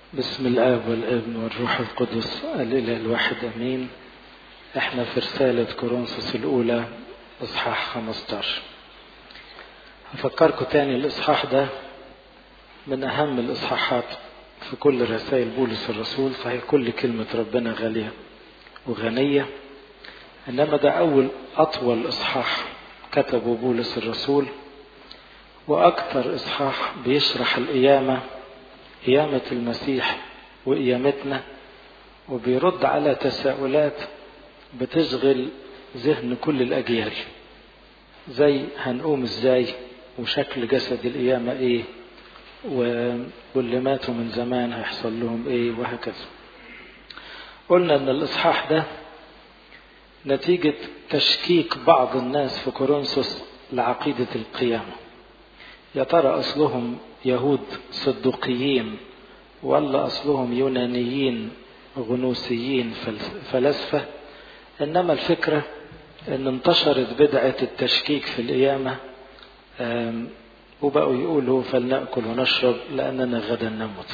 بسم الآب والابن والروح القدس الإله الواحد أمين احنا في رسالة كورنثوس الأولى إصحاح 15 هفكركم تاني الإصحاح ده من أهم الإصحاحات في كل رسائل بولس الرسول صحيح كل كلمة ربنا غالية وغنية إنما ده أول أطول إصحاح كتبه بولس الرسول وأكثر إصحاح بيشرح القيامة قيامة المسيح وقيامتنا وبيرد على تساؤلات بتشغل ذهن كل الأجيال زي هنقوم ازاي وشكل جسد القيامة ايه واللي ماتوا من زمان هيحصل لهم ايه وهكذا قلنا ان الاصحاح ده نتيجة تشكيك بعض الناس في كورنثوس لعقيدة القيامة يا ترى أصلهم يهود صدوقيين ولا أصلهم يونانيين غنوسيين فلسفة إنما الفكرة أن انتشرت بدعة التشكيك في القيامة وبقوا يقولوا فلنأكل ونشرب لأننا غدا نموت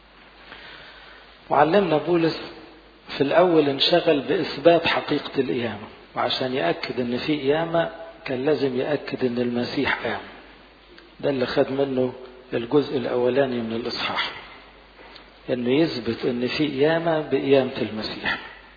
وعلمنا بولس في الأول انشغل بإثبات حقيقة القيامة وعشان يأكد أن في قيامة كان لازم يأكد أن المسيح قام ده اللي خد منه الجزء الأولاني من الإصحاح أنه يثبت أن في قيامة بقيامة المسيح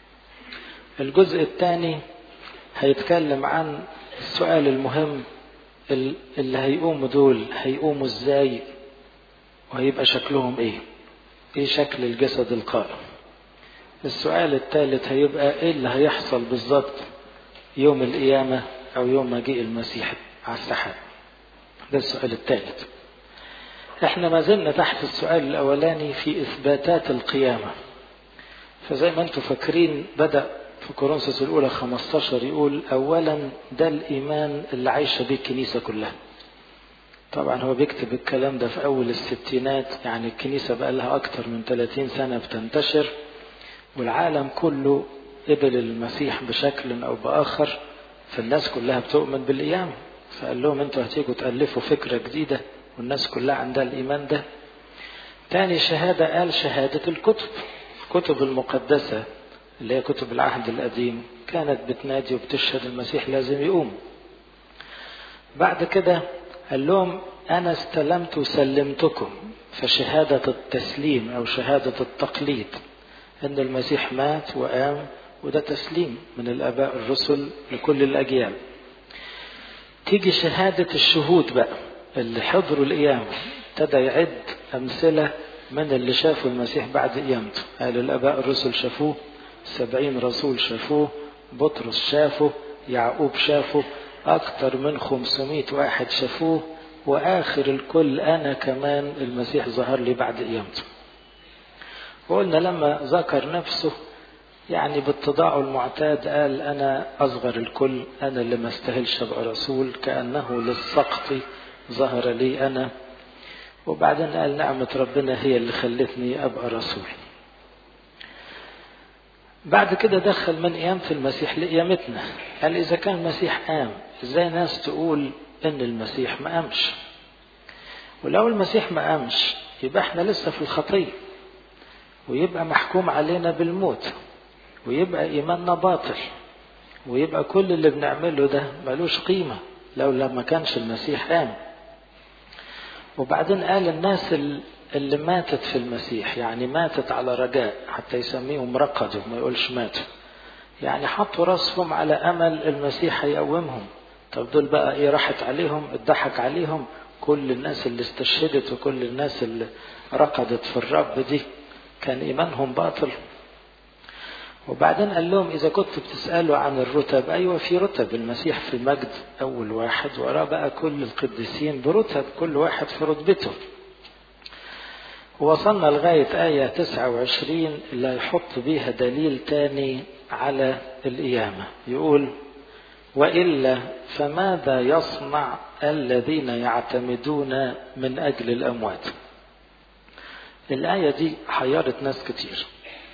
الجزء الثاني هيتكلم عن السؤال المهم اللي هيقوموا دول هيقوموا ازاي وهيبقى شكلهم ايه ايه شكل الجسد القائم السؤال الثالث هيبقى ايه اللي هيحصل بالظبط يوم القيامة او يوم مجيء المسيح على السحاب ده السؤال الثالث احنا ما زلنا تحت السؤال الاولاني في اثباتات القيامة فزي ما انتم فاكرين بدأ في كورنثوس الأولى 15 يقول أولا ده الإيمان اللي عايشة بيه الكنيسة كلها طبعا هو بيكتب الكلام ده في أول الستينات يعني الكنيسة بقى لها أكتر من 30 سنة بتنتشر والعالم كله قبل المسيح بشكل أو بآخر فالناس كلها بتؤمن بالقيامة فقال لهم انتوا هتيجوا تألفوا فكرة جديدة والناس كلها عندها الإيمان ده تاني شهادة قال شهادة الكتب الكتب المقدسة اللي هي كتب العهد القديم كانت بتنادي وبتشهد المسيح لازم يقوم بعد كده قال لهم أنا استلمت وسلمتكم فشهادة التسليم أو شهادة التقليد أن المسيح مات وقام وده تسليم من الآباء الرسل لكل الأجيال تيجي شهادة الشهود بقى اللي حضروا القيامة ابتدى يعد أمثلة من اللي شافوا المسيح بعد قيامته قال الآباء الرسل شافوه سبعين رسول شافوه بطرس شافه يعقوب شافه أكثر من خمسمائة واحد شافوه وآخر الكل أنا كمان المسيح ظهر لي بعد قيامته وقلنا لما ذكر نفسه يعني باتضاعه المعتاد قال أنا أصغر الكل أنا اللي ما استاهلش أبقى رسول كأنه للسقط ظهر لي أنا وبعدين قال نعمة ربنا هي اللي خلتني أبقى رسول بعد كده دخل من قيامة المسيح لقيامتنا قال إذا كان المسيح قام إزاي ناس تقول إن المسيح ما قامش ولو المسيح ما قامش يبقى إحنا لسه في الخطية ويبقى محكوم علينا بالموت ويبقى إيماننا باطل ويبقى كل اللي بنعمله ده ملوش قيمة لو لما كانش المسيح قام وبعدين قال الناس اللي ماتت في المسيح يعني ماتت على رجاء حتى يسميهم رقدوا ما يقولش ماتوا يعني حطوا راسهم على امل المسيح هيقومهم طب دول بقى ايه راحت عليهم اتضحك عليهم كل الناس اللي استشهدت وكل الناس اللي رقدت في الرب دي كان ايمانهم باطل وبعدين قال لهم اذا كنتوا بتسالوا عن الرتب ايوه في رتب المسيح في المجد اول واحد وراه بقى كل القديسين برتب كل واحد في رتبته وصلنا لغاية آية 29 اللي هيحط بيها دليل تاني على القيامة يقول وإلا فماذا يصنع الذين يعتمدون من أجل الأموات الآية دي حيرت ناس كتير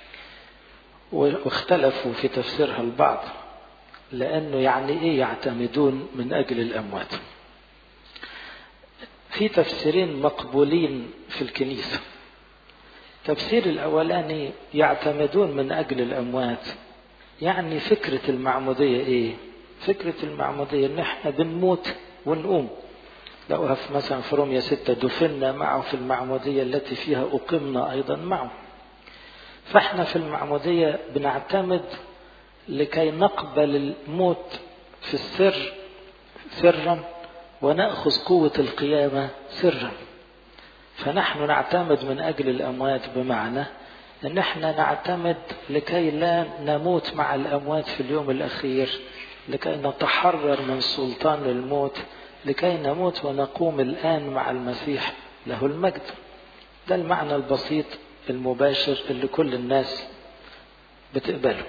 واختلفوا في تفسيرها البعض لأنه يعني إيه يعتمدون من أجل الأموات في تفسيرين مقبولين في الكنيسة تفسير الأولاني يعتمدون من أجل الأموات يعني فكرة المعمودية إيه فكرة المعمودية إن إحنا بنموت ونقوم لقوها في مثلا في روميا ستة دفنا معه في المعمودية التي فيها أقمنا أيضا معه فإحنا في المعمودية بنعتمد لكي نقبل الموت في السر سرا ونأخذ قوة القيامة سرا فنحن نعتمد من أجل الأموات بمعنى أن احنا نعتمد لكي لا نموت مع الأموات في اليوم الأخير لكي نتحرر من سلطان الموت لكي نموت ونقوم الآن مع المسيح له المجد ده المعنى البسيط المباشر اللي كل الناس بتقبله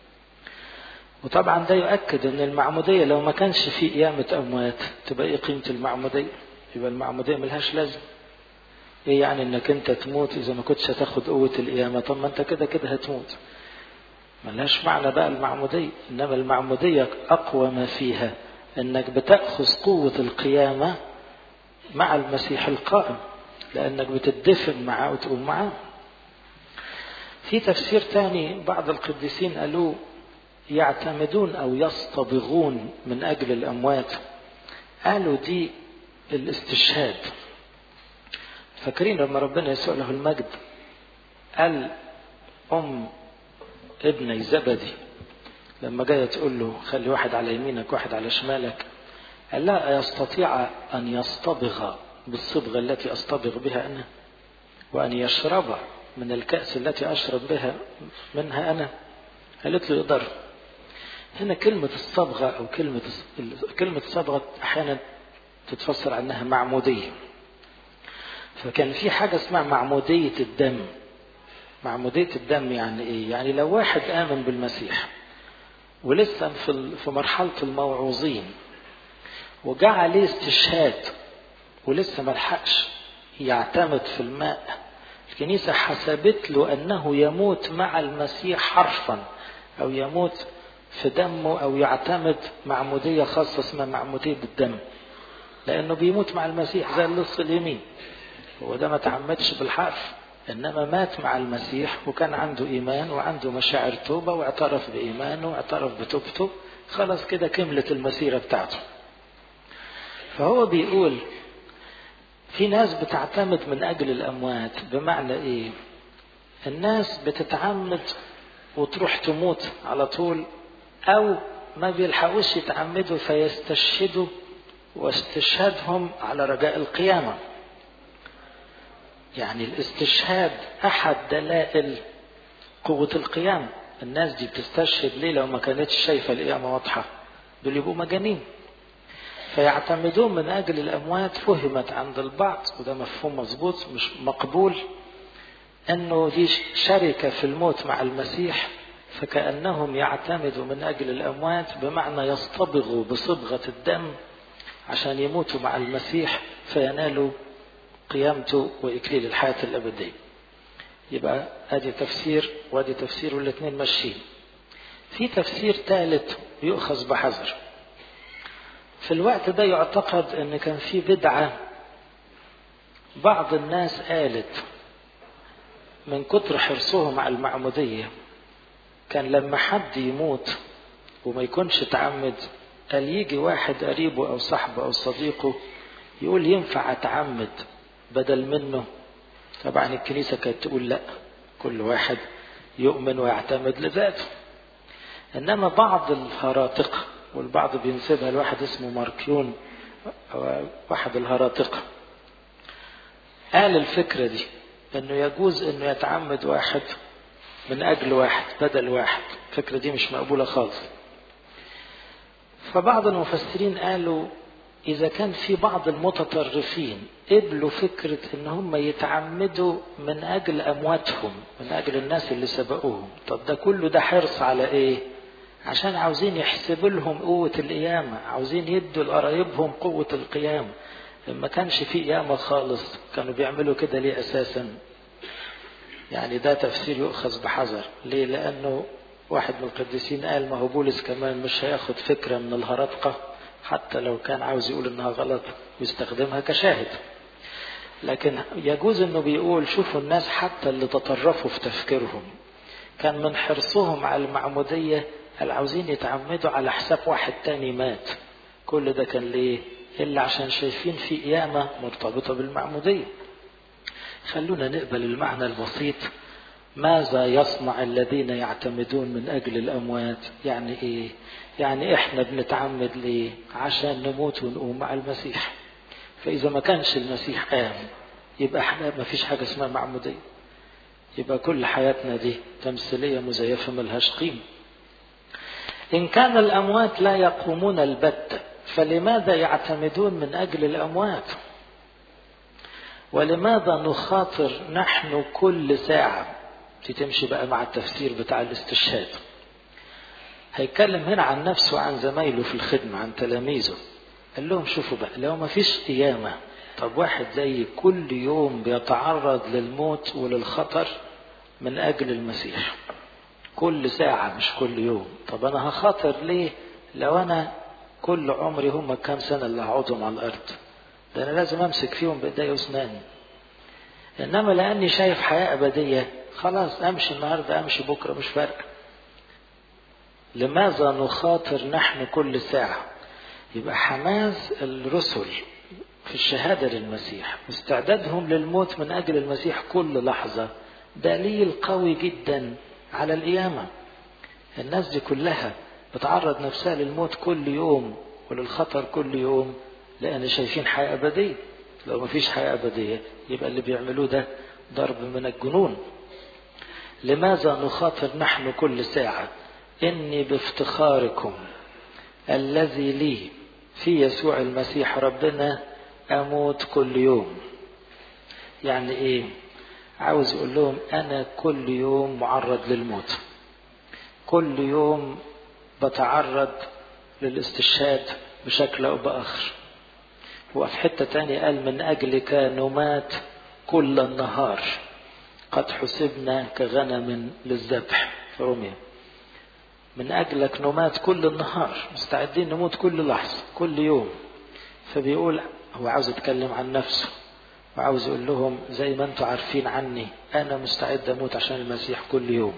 وطبعا ده يؤكد ان المعمودية لو ما كانش في قيامة اموات تبقى ايه قيمة المعمودية يبقى المعمودية ملهاش لازمة ايه يعني انك انت تموت اذا ما كنتش هتاخد قوة القيامة طب ما انت كده كده هتموت ملهاش معنى بقى المعمودية انما المعمودية اقوى ما فيها انك بتأخذ قوة القيامة مع المسيح القائم لانك بتدفن معاه وتقوم معاه في تفسير ثاني بعض القديسين قالوا يعتمدون او يصطبغون من اجل الاموات قالوا دي الاستشهاد فاكرين لما ربنا يسوع له المجد قال ام ابني زبدي لما جايه تقول له خلي واحد على يمينك واحد على شمالك قال لا يستطيع ان يصطبغ بالصبغه التي اصطبغ بها انا وان يشرب من الكاس التي اشرب بها منها انا قالت له يقدر هنا كلمة الصبغة أو كلمة كلمة الصبغة أحيانا تتفسر عنها معمودية فكان في حاجة اسمها معمودية الدم معمودية الدم يعني إيه؟ يعني لو واحد آمن بالمسيح ولسه في في مرحلة الموعوظين وجاء عليه استشهاد ولسه ما لحقش يعتمد في الماء الكنيسة حسبت له أنه يموت مع المسيح حرفا أو يموت في دمه أو يعتمد معمودية خاصة اسمها معمودية الدم لأنه بيموت مع المسيح زي اللص اليمين هو ده ما تعمدش بالحرف إنما مات مع المسيح وكان عنده إيمان وعنده مشاعر توبة واعترف بإيمانه واعترف بتوبته خلاص كده كملت المسيرة بتاعته فهو بيقول في ناس بتعتمد من أجل الأموات بمعنى إيه الناس بتتعمد وتروح تموت على طول أو ما بيلحقوش يتعمدوا فيستشهدوا واستشهادهم على رجاء القيامة يعني الاستشهاد أحد دلائل قوة القيامة الناس دي بتستشهد ليه لو ما كانتش شايفة القيامة واضحة دول يبقوا مجانين فيعتمدون من أجل الأموات فهمت عند البعض وده مفهوم مظبوط مش مقبول أنه دي شركة في الموت مع المسيح فكأنهم يعتمدوا من أجل الأموات بمعنى يصطبغوا بصبغة الدم عشان يموتوا مع المسيح فينالوا قيامته وإكليل الحياة الأبدية يبقى ادي تفسير وادي تفسير والاثنين ماشيين في تفسير ثالث يؤخذ بحذر في الوقت ده يعتقد ان كان في بدعة بعض الناس قالت من كتر حرصهم على المعمودية كان لما حد يموت وما يكونش تعمد قال يجي واحد قريبه او صاحبه او صديقه يقول ينفع اتعمد بدل منه طبعا الكنيسة كانت تقول لا كل واحد يؤمن ويعتمد لذاته انما بعض الهراطقة والبعض بينسبها لواحد اسمه ماركيون واحد الهراطقة قال الفكرة دي انه يجوز انه يتعمد واحد من اجل واحد بدل واحد الفكرة دي مش مقبولة خالص فبعض المفسرين قالوا إذا كان في بعض المتطرفين قبلوا فكرة إن هم يتعمدوا من أجل أمواتهم من أجل الناس اللي سبقوهم طب ده كله ده حرص على إيه؟ عشان عاوزين يحسبوا لهم قوة القيامة عاوزين يدوا لقرايبهم قوة القيامة لما كانش في قيامة خالص كانوا بيعملوا كده ليه أساسا يعني ده تفسير يؤخذ بحذر ليه لأنه واحد من القديسين قال ما هو بولس كمان مش هياخد فكرة من الهرطقة حتى لو كان عاوز يقول انها غلط ويستخدمها كشاهد لكن يجوز انه بيقول شوفوا الناس حتى اللي تطرفوا في تفكيرهم كان من حرصهم على المعمودية اللي عاوزين يتعمدوا على حساب واحد تاني مات كل ده كان ليه إلا عشان شايفين في قيامة مرتبطة بالمعمودية خلونا نقبل المعنى البسيط ماذا يصنع الذين يعتمدون من أجل الأموات يعني إيه يعني إحنا بنتعمد ليه عشان نموت ونقوم مع المسيح فإذا ما كانش المسيح قام يبقى احنا ما فيش حاجة اسمها معمودية يبقى كل حياتنا دي تمثيلية مزيفة ملهاش قيمة إن كان الأموات لا يقومون البتة فلماذا يعتمدون من أجل الأموات ولماذا نخاطر نحن كل ساعة تمشي بقى مع التفسير بتاع الاستشهاد هيتكلم هنا عن نفسه وعن زمايله في الخدمة عن تلاميذه قال لهم شوفوا بقى لو ما فيش قيامة طب واحد زي كل يوم بيتعرض للموت وللخطر من أجل المسيح كل ساعة مش كل يوم طب أنا هخاطر ليه لو أنا كل عمري هم كام سنة اللي هقعدهم على الأرض ده أنا لازم أمسك فيهم بإيدي وأسناني إنما لأني شايف حياة أبدية خلاص أمشي النهاردة أمشي بكرة مش فارقة لماذا نخاطر نحن كل ساعة يبقى حماس الرسل في الشهادة للمسيح واستعدادهم للموت من أجل المسيح كل لحظة دليل قوي جدا على القيامة الناس دي كلها بتعرض نفسها للموت كل يوم وللخطر كل يوم لأن شايفين حياة أبدية لو ما فيش حياة أبدية يبقى اللي بيعملوه ده ضرب من الجنون لماذا نخاطر نحن كل ساعة إني بافتخاركم الذي لي في يسوع المسيح ربنا أموت كل يوم يعني إيه عاوز يقول لهم أنا كل يوم معرض للموت كل يوم بتعرض للاستشهاد بشكل أو بآخر وفي حتة تانية قال من أجلك نمات كل النهار قد حسبنا كغنم للذبح في روميا من أجلك نمات كل النهار مستعدين نموت كل لحظة كل يوم فبيقول هو عاوز يتكلم عن نفسه وعاوز يقول لهم زي ما انتم عارفين عني أنا مستعد أموت عشان المسيح كل يوم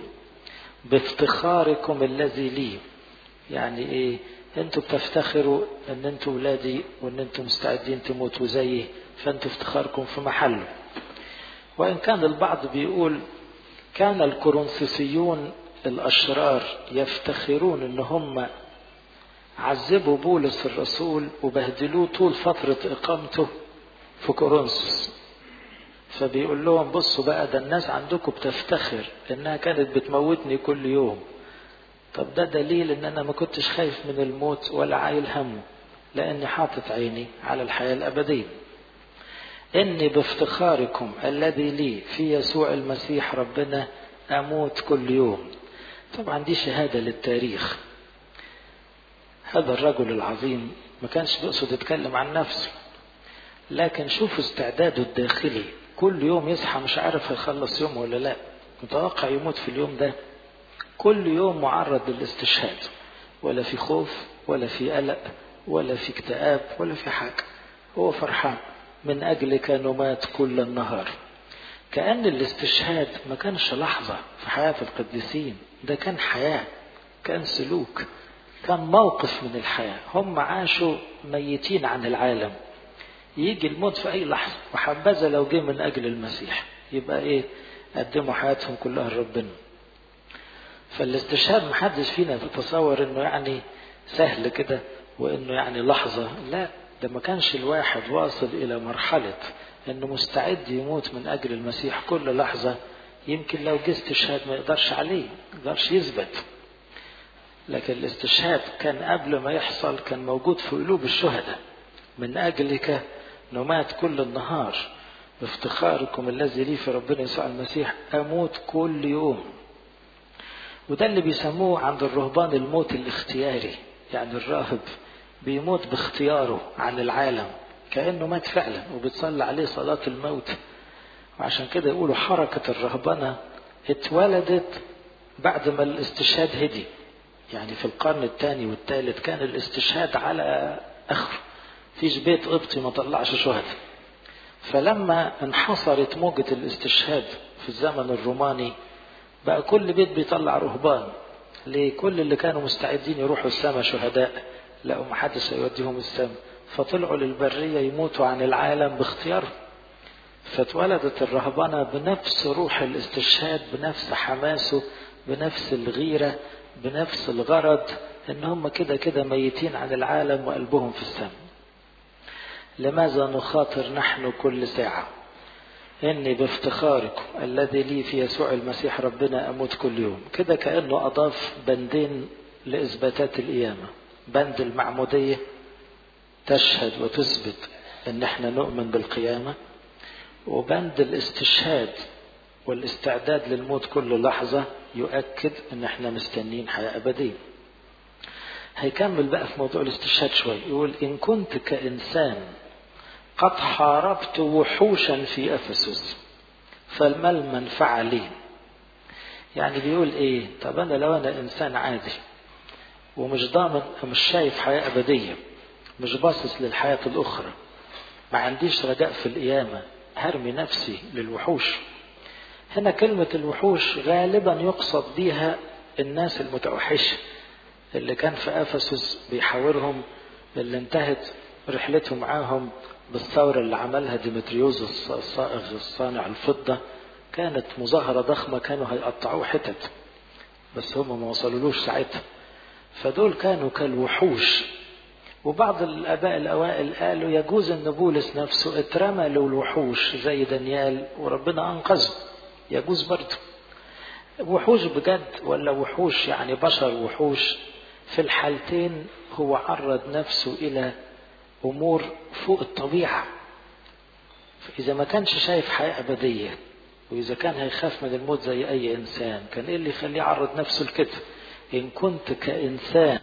بافتخاركم الذي لي يعني إيه انتوا بتفتخروا ان انتوا ولادي وان انتوا مستعدين تموتوا زيي فانتوا افتخاركم في محله وان كان البعض بيقول كان الكورنثوسيون الاشرار يفتخرون ان هم عذبوا بولس الرسول وبهدلوه طول فترة اقامته في كورنثوس فبيقول لهم بصوا بقى ده الناس عندكم بتفتخر انها كانت بتموتني كل يوم طب ده دليل ان انا ما كنتش خايف من الموت ولا عايل همه لاني حاطط عيني على الحياة الابدية اني بافتخاركم الذي لي في يسوع المسيح ربنا اموت كل يوم طبعا دي شهادة للتاريخ هذا الرجل العظيم ما كانش بيقصد يتكلم عن نفسه لكن شوفوا استعداده الداخلي كل يوم يصحى مش عارف هيخلص يوم ولا لا متوقع يموت في اليوم ده كل يوم معرض للاستشهاد ولا في خوف ولا في قلق ولا في اكتئاب ولا في حاجة هو فرحان من أجلك نمات كل النهار كأن الاستشهاد ما كانش لحظة في حياة القديسين ده كان حياة كان سلوك كان موقف من الحياة هم عاشوا ميتين عن العالم يجي الموت في أي لحظة وحبذا لو جه من أجل المسيح يبقى إيه قدموا حياتهم كلها لربنا فالاستشهاد محدش فينا تتصور انه يعني سهل كده وانه يعني لحظة لا ده ما كانش الواحد واصل الى مرحلة انه مستعد يموت من اجل المسيح كل لحظة يمكن لو جه استشهاد ما يقدرش عليه ما يقدرش يثبت لكن الاستشهاد كان قبل ما يحصل كان موجود في قلوب الشهداء من اجلك نمات كل النهار بافتخاركم الذي لي في ربنا يسوع المسيح اموت كل يوم وده اللي بيسموه عند الرهبان الموت الاختياري يعني الراهب بيموت باختياره عن العالم كأنه مات فعلا وبتصلى عليه صلاة الموت وعشان كده يقولوا حركة الرهبنة اتولدت بعد ما الاستشهاد هدي يعني في القرن الثاني والثالث كان الاستشهاد على اخره فيش بيت قبطي ما طلعش شهداء فلما انحصرت موجة الاستشهاد في الزمن الروماني بقى كل بيت بيطلع رهبان ليه كل اللي كانوا مستعدين يروحوا السماء شهداء لقوا محدش هيوديهم السماء فطلعوا للبرية يموتوا عن العالم باختيارهم فاتولدت الرهبنة بنفس روح الاستشهاد بنفس حماسه بنفس الغيرة بنفس الغرض ان هم كده كده ميتين عن العالم وقلبهم في السماء لماذا نخاطر نحن كل ساعة إني بافتخاركم الذي لي في يسوع المسيح ربنا أموت كل يوم كده كأنه أضاف بندين لإثباتات القيامة بند المعمودية تشهد وتثبت إن احنا نؤمن بالقيامة وبند الاستشهاد والاستعداد للموت كل لحظة يؤكد إن احنا مستنين حياة أبدية هيكمل بقى في موضوع الاستشهاد شوي يقول إن كنت كإنسان قد حاربت وحوشا في افسس فما المنفعه لي يعني بيقول ايه طب انا لو انا انسان عادي ومش ضامن مش شايف حياه ابديه مش باصص للحياه الاخرى ما عنديش رجاء في القيامه هرمي نفسي للوحوش هنا كلمه الوحوش غالبا يقصد بيها الناس المتوحشه اللي كان في افسس بيحاورهم اللي انتهت رحلته معاهم بالثورة اللي عملها ديمتريوس الصائغ الصانع الفضة كانت مظاهرة ضخمة كانوا هيقطعوه حتت بس هم ما وصلولوش ساعتها فدول كانوا كالوحوش وبعض الآباء الأوائل قالوا يجوز أن بولس نفسه اترمى للوحوش زي دانيال وربنا أنقذه يجوز برضه وحوش بجد ولا وحوش يعني بشر وحوش في الحالتين هو عرض نفسه إلى أمور فوق الطبيعة فإذا ما كانش شايف حياة أبدية وإذا كان هيخاف من الموت زي أي إنسان كان إيه اللي يخليه يعرض نفسه لكده إن كنت كإنسان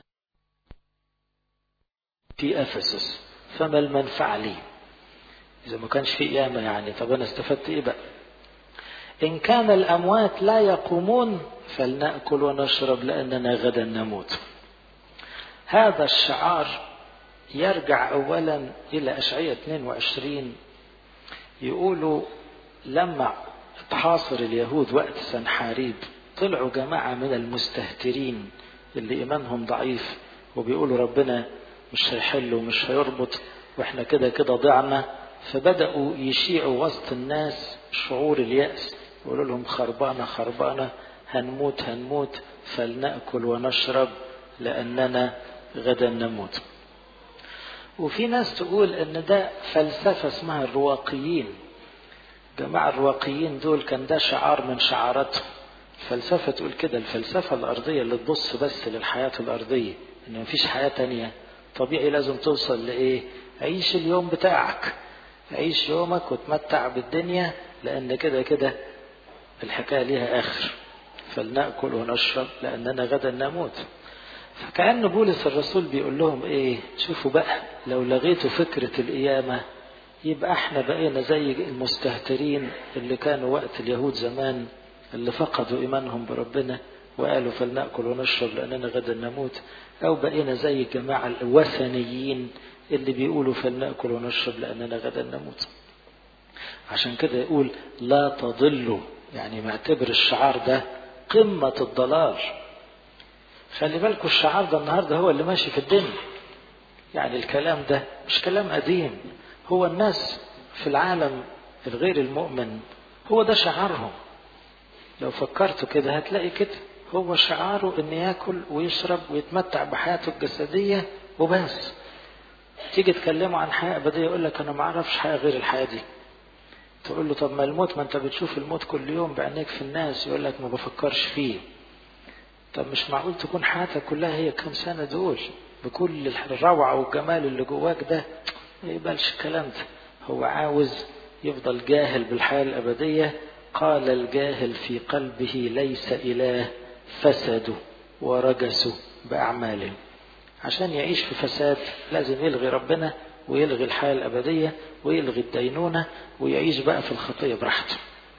في أفسس فما المنفعة لي إذا ما كانش في قيامة يعني طب أنا استفدت إيه بقى إن كان الأموات لا يقومون فلنأكل ونشرب لأننا غدا نموت هذا الشعار يرجع أولا إلى أشعية 22 يقولوا لما تحاصر اليهود وقت سنحاريب طلعوا جماعة من المستهترين اللي إيمانهم ضعيف وبيقولوا ربنا مش هيحل ومش هيربط واحنا كده كده ضعنا فبدأوا يشيعوا وسط الناس شعور اليأس يقولوا لهم خربانة خربانة هنموت هنموت فلنأكل ونشرب لأننا غدا نموت وفي ناس تقول ان ده فلسفة اسمها الرواقيين جماعة الرواقيين دول كان ده شعار من شعاراتهم الفلسفة تقول كده الفلسفة الأرضية اللي تبص بس للحياة الأرضية إن مفيش حياة تانية طبيعي لازم توصل لإيه؟ عيش اليوم بتاعك عيش يومك وتمتع بالدنيا لأن كده كده الحكاية ليها آخر فلنأكل ونشرب لأننا غدا نموت فكأن بولس الرسول بيقول لهم ايه شوفوا بقى لو لغيتوا فكرة القيامة يبقى احنا بقينا زي المستهترين اللي كانوا وقت اليهود زمان اللي فقدوا ايمانهم بربنا وقالوا فلنأكل ونشرب لأننا غدا نموت أو بقينا زي الجماعة الوثنيين اللي بيقولوا فلنأكل ونشرب لأننا غدا نموت عشان كده يقول لا تضلوا يعني معتبر الشعار ده قمة الضلال خلي بالكم الشعار ده النهارده هو اللي ماشي في الدنيا يعني الكلام ده مش كلام قديم هو الناس في العالم الغير المؤمن هو ده شعارهم لو فكرتوا كده هتلاقي كده هو شعاره ان ياكل ويشرب ويتمتع بحياته الجسديه وبس تيجي تكلمه عن حياه ابديه يقول لك انا ما اعرفش حياه غير الحياه دي تقول له طب ما الموت ما انت بتشوف الموت كل يوم بعينيك في الناس يقول لك ما بفكرش فيه طب مش معقول تكون حياتك كلها هي كم سنة دول بكل الروعة والجمال اللي جواك ده ما يقبلش الكلام ده هو عاوز يفضل جاهل بالحياة الأبدية قال الجاهل في قلبه ليس إله فسدوا ورجسوا بأعمالهم عشان يعيش في فساد لازم يلغي ربنا ويلغي الحياة الأبدية ويلغي الدينونة ويعيش بقى في الخطية براحته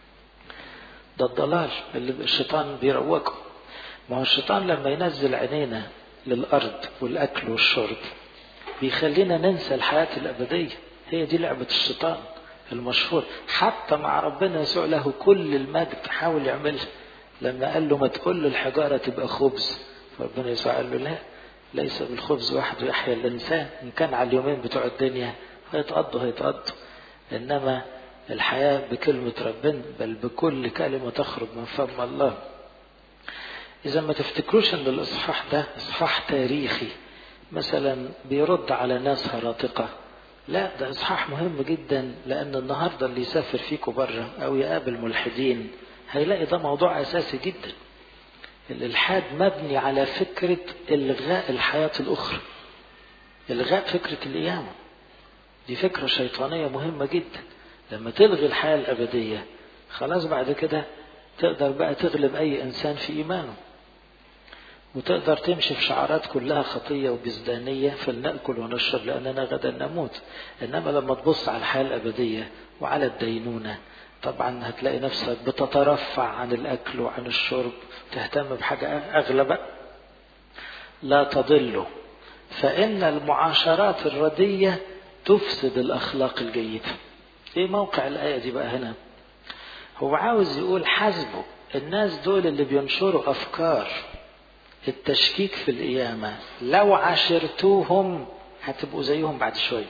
ده الضلال اللي الشيطان بيروجه ما هو الشيطان لما ينزل عينينا للأرض والأكل والشرب بيخلينا ننسى الحياة الأبدية هي دي لعبة الشيطان المشهور حتى مع ربنا يسوع له كل المجد حاول يعملها لما قال له ما تقول الحجارة تبقى خبز فربنا يسوع قال له لا ليس بالخبز وحده يحيا الإنسان إن كان على اليومين بتوع الدنيا هيتقضوا هيتقضوا إنما الحياة بكلمة ربنا بل بكل كلمة تخرج من فم الله إذا ما تفتكروش أن الإصحاح ده إصحاح تاريخي مثلا بيرد على ناس هراطقة لا ده إصحاح مهم جدا لأن النهاردة اللي يسافر فيكم بره أو يقابل ملحدين هيلاقي ده موضوع أساسي جدا الإلحاد مبني على فكرة إلغاء الحياة الأخرى إلغاء فكرة القيامة دي فكرة شيطانية مهمة جدا لما تلغي الحياة الأبدية خلاص بعد كده تقدر بقى تغلب أي إنسان في إيمانه وتقدر تمشي في شعارات كلها خطية وجزدانية فلنأكل ونشرب لأننا غدا نموت إنما لما تبص على الحياة الأبدية وعلى الدينونة طبعا هتلاقي نفسك بتترفع عن الأكل وعن الشرب تهتم بحاجة أغلى لا تضل فإن المعاشرات الردية تفسد الأخلاق الجيدة إيه موقع الآية دي بقى هنا هو عاوز يقول حسبه الناس دول اللي بينشروا أفكار التشكيك في القيامة لو عاشرتوهم هتبقوا زيهم بعد شوية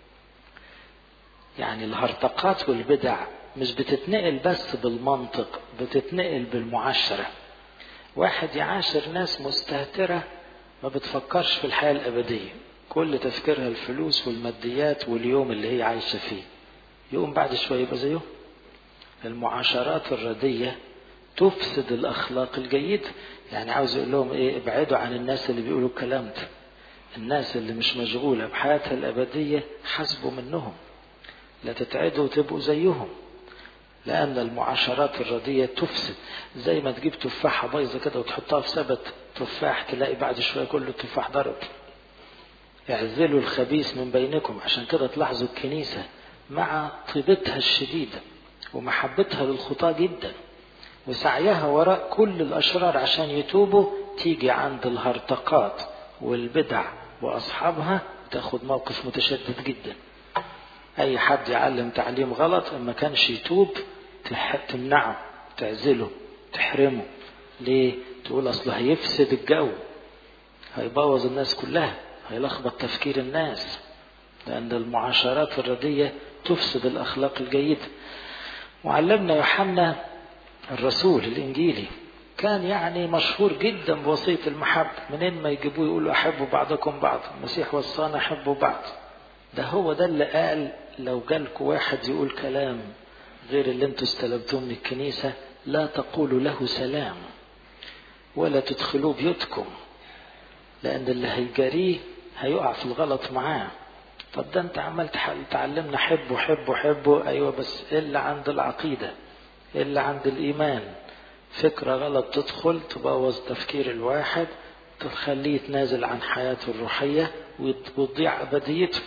يعني الهرطقات والبدع مش بتتنقل بس بالمنطق بتتنقل بالمعاشرة واحد يعاشر ناس مستهترة ما بتفكرش في الحياة الأبدية كل تفكيرها الفلوس والماديات واليوم اللي هي عايشة فيه يقوم بعد شوية يبقى زيهم المعاشرات الردية تفسد الأخلاق الجيدة يعني عاوز يقول لهم إيه ابعدوا عن الناس اللي بيقولوا الكلام ده الناس اللي مش مشغولة بحياتها الأبدية حسبوا منهم لا تتعدوا وتبقوا زيهم لأن المعاشرات الردية تفسد زي ما تجيب تفاحة بايظة كده وتحطها في سبت تفاح تلاقي بعد شوية كل التفاح ضرب اعزلوا الخبيث من بينكم عشان كده تلاحظوا الكنيسة مع طيبتها الشديدة ومحبتها للخطاة جدا وسعيها وراء كل الأشرار عشان يتوبوا تيجي عند الهرطقات والبدع وأصحابها تاخد موقف متشدد جدا أي حد يعلم تعليم غلط ما كانش يتوب تمنعه تعزله تحرمه ليه؟ تقول أصله هيفسد الجو هيبوظ الناس كلها هيلخبط تفكير الناس لأن المعاشرات الردية تفسد الأخلاق الجيدة وعلمنا يوحنا الرسول الإنجيلي كان يعني مشهور جدا بوصية المحبة منين ما يجيبوه يقولوا أحبوا بعضكم بعض المسيح وصانا أحبوا بعض ده هو ده اللي قال لو جالكوا واحد يقول كلام غير اللي انتوا استلمتوه من الكنيسة لا تقولوا له سلام ولا تدخلوه بيوتكم لأن اللي هيجاريه هيقع في الغلط معاه طب ده انت عمال تعلمنا حبه حبه حبه ايوه بس الا عند العقيده الا عند الايمان فكره غلط تدخل تبوظ تفكير الواحد تخليه يتنازل عن حياته الروحيه وتضيع ابديته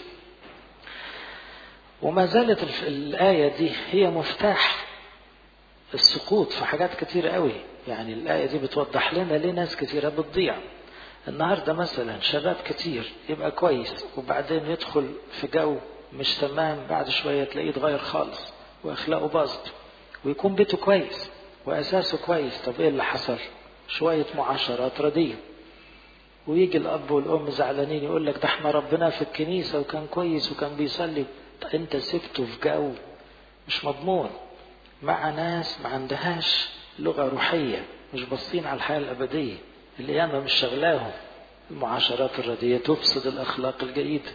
وما زالت الايه دي هي مفتاح السقوط في حاجات كتير قوي يعني الايه دي بتوضح لنا ليه ناس كتيره بتضيع النهارده مثلا شباب كتير يبقى كويس وبعدين يدخل في جو مش تمام بعد شويه تلاقيه اتغير خالص واخلاقه باظت ويكون بيته كويس واساسه كويس طب ايه اللي حصل؟ شويه معاشرات رديه ويجي الاب والام زعلانين يقول لك ده احنا ربنا في الكنيسه وكان كويس وكان بيصلي انت سبته في جو مش مضمون مع ناس ما عندهاش لغه روحيه مش باصين على الحياه الابديه القيامة مش شغلاهم المعاشرات الرديئة تفسد الأخلاق الجيدة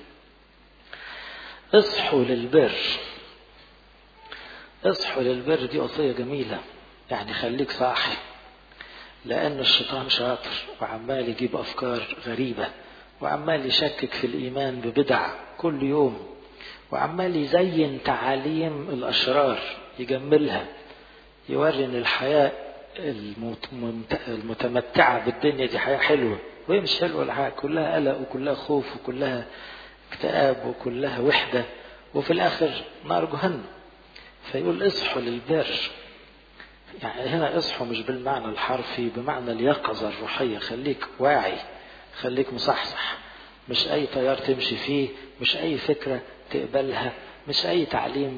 اصحوا للبر اصحوا للبر دي وصية جميلة يعني خليك صاحي لأن الشيطان شاطر وعمال يجيب أفكار غريبة وعمال يشكك في الإيمان ببدع كل يوم وعمال يزين تعاليم الأشرار يجملها يوري إن الحياة المتمتعة بالدنيا دي حياة حلوة وهي مش حلوة الحياة كلها قلق وكلها خوف وكلها اكتئاب وكلها وحدة وفي الآخر نار جهنم فيقول اصحوا للبر يعني هنا اصحوا مش بالمعنى الحرفي بمعنى اليقظة الروحية خليك واعي خليك مصحصح مش أي تيار تمشي فيه مش أي فكرة تقبلها مش أي تعليم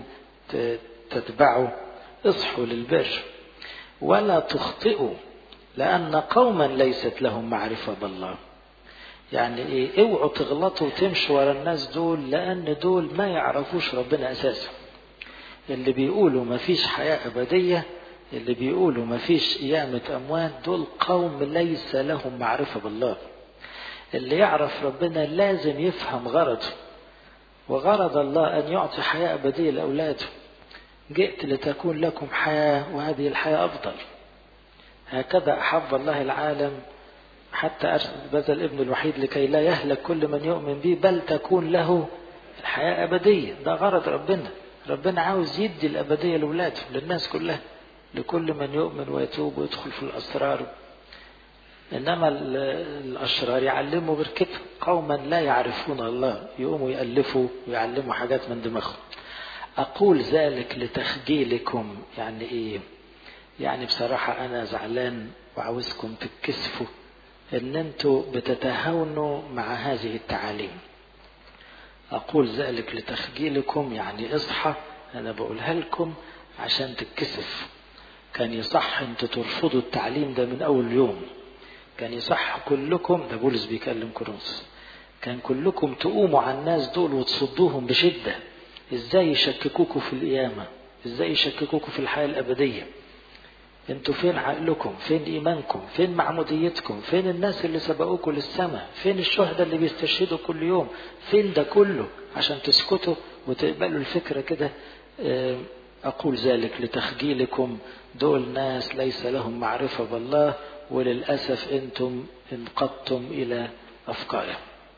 تتبعوا اصحوا للبر ولا تخطئوا لأن قوما ليست لهم معرفة بالله يعني ايه اوعوا تغلطوا وتمشوا ورا الناس دول لأن دول ما يعرفوش ربنا أساسا اللي بيقولوا ما فيش حياة أبدية اللي بيقولوا ما فيش قيامة أموات دول قوم ليس لهم معرفة بالله اللي يعرف ربنا لازم يفهم غرضه وغرض الله أن يعطي حياة أبدية لأولاده جئت لتكون لكم حياة وهذه الحياة أفضل هكذا أحب الله العالم حتى بذل ابن الوحيد لكي لا يهلك كل من يؤمن به بل تكون له الحياة أبدية ده غرض ربنا ربنا عاوز يدي الأبدية لأولاده للناس كلها لكل من يؤمن ويتوب ويدخل في الأسرار إنما الأشرار يعلموا بركته قوما لا يعرفون الله يقوموا يألفوا ويعلموا حاجات من دماغهم أقول ذلك لتخجيلكم يعني إيه يعني بصراحة أنا زعلان وعاوزكم تتكسفوا إن أنتوا بتتهاونوا مع هذه التعاليم أقول ذلك لتخجيلكم يعني اصحى أنا بقولها لكم عشان تتكسف كان يصح أنتوا ترفضوا التعليم ده من أول يوم كان يصح كلكم ده بولس بيكلم كورنثوس كان كلكم تقوموا على الناس دول وتصدوهم بشدة ازاي يشككوكوا في القيامة ازاي يشككوكوا في الحياة الأبدية انتوا فين عقلكم فين ايمانكم فين معموديتكم فين الناس اللي سبقوكوا للسماء فين الشهداء اللي بيستشهدوا كل يوم فين ده كله عشان تسكتوا وتقبلوا الفكرة كده أقول ذلك لتخجيلكم دول ناس ليس لهم معرفة بالله وللأسف أنتم انقضتم إلى أفكارهم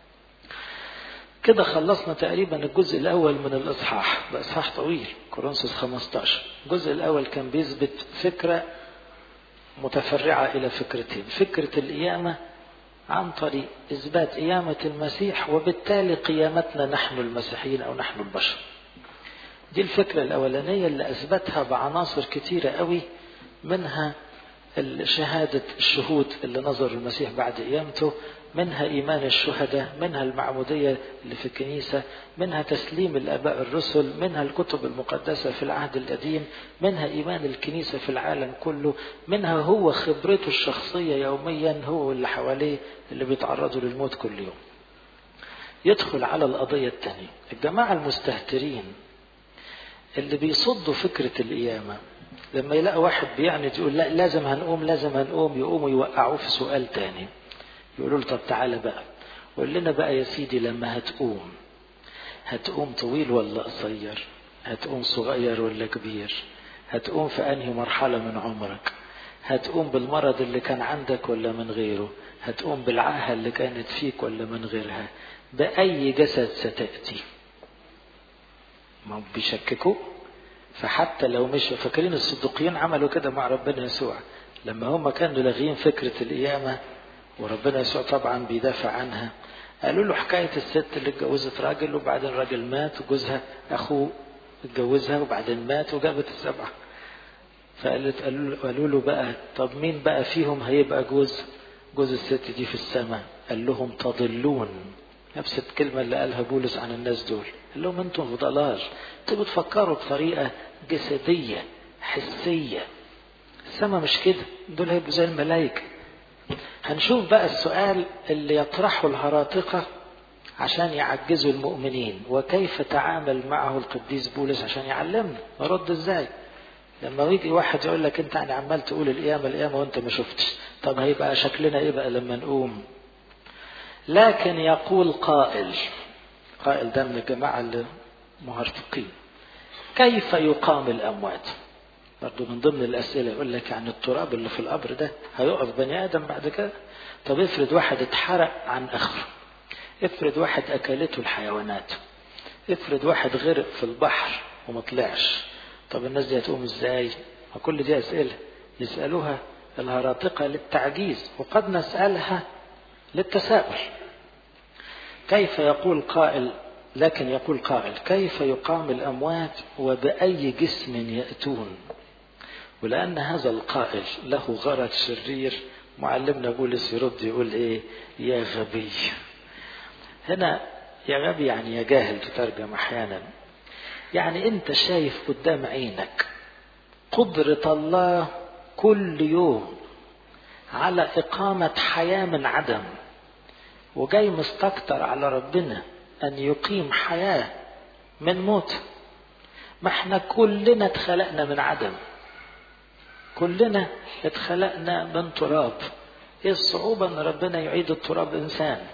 كده خلصنا تقريبا الجزء الأول من الإصحاح ده إصحاح طويل كورنثوس 15 الجزء الأول كان بيثبت فكرة متفرعة إلى فكرتين فكرة القيامة عن طريق إثبات قيامة المسيح وبالتالي قيامتنا نحن المسيحيين أو نحن البشر دي الفكرة الأولانية اللي أثبتها بعناصر كتيرة قوي منها شهادة الشهود اللي نظروا المسيح بعد قيامته منها إيمان الشهداء منها المعمودية اللي في الكنيسة منها تسليم الآباء الرسل منها الكتب المقدسة في العهد القديم منها إيمان الكنيسة في العالم كله منها هو خبرته الشخصية يوميا هو واللي حواليه اللي بيتعرضوا للموت كل يوم يدخل على القضية الثانية الجماعة المستهترين اللي بيصدوا فكرة القيامة لما يلاقي واحد بيعند يقول لا لازم هنقوم لازم هنقوم يقوموا يوقعوه في سؤال تاني يقولوا له طب تعالى بقى قول لنا بقى يا سيدي لما هتقوم هتقوم طويل ولا قصير هتقوم صغير ولا كبير هتقوم في انهي مرحلة من عمرك هتقوم بالمرض اللي كان عندك ولا من غيره هتقوم بالعاهة اللي كانت فيك ولا من غيرها بأي جسد ستأتي ما بيشككوا فحتى لو مش فاكرين الصديقيين عملوا كده مع ربنا يسوع لما هم كانوا لاغيين فكرة القيامة وربنا يسوع طبعا بيدافع عنها قالوا له حكاية الست اللي اتجوزت راجل وبعدين الراجل مات وجوزها أخوه اتجوزها وبعدين مات وجابت السبعة فقالت قالوا له بقى طب مين بقى فيهم هيبقى جوز جوز الست دي في السماء قال لهم تضلون نفس الكلمة اللي قالها بولس عن الناس دول قال لهم انتم في ضلال انتوا بتفكروا بطريقة جسدية حسية السماء مش كده دول هيبقوا زي الملائكة هنشوف بقى السؤال اللي يطرحه الهراطقة عشان يعجزوا المؤمنين وكيف تعامل معه القديس بولس عشان يعلمنا نرد ازاي لما يجي واحد يقول لك انت يعني عمال تقول القيامة القيامة وانت ما شفتش طب هيبقى شكلنا ايه بقى لما نقوم لكن يقول قائل قائل ده من الجماعة المهرطقين كيف يقام الأموات برضو من ضمن الأسئلة يقول لك يعني التراب اللي في القبر ده هيقف بني آدم بعد كده طب افرض واحد اتحرق عن آخره افرض واحد أكلته الحيوانات افرض واحد غرق في البحر وما طلعش طب الناس دي هتقوم ازاي وكل دي أسئلة يسألوها الهراطقة للتعجيز وقد نسألها للتساؤل كيف يقول قائل لكن يقول قائل كيف يقام الأموات وبأي جسم يأتون ولأن هذا القائل له غرض شرير معلمنا بولس يرد يقول إيه يا غبي هنا يا غبي يعني يا جاهل تترجم أحيانا يعني انت شايف قدام عينك قدرة الله كل يوم على إقامة حياة من عدم وجاي مستكتر على ربنا أن يقيم حياة من موت ما احنا كلنا اتخلقنا من عدم كلنا اتخلقنا من تراب ايه الصعوبة ان ربنا يعيد التراب انسان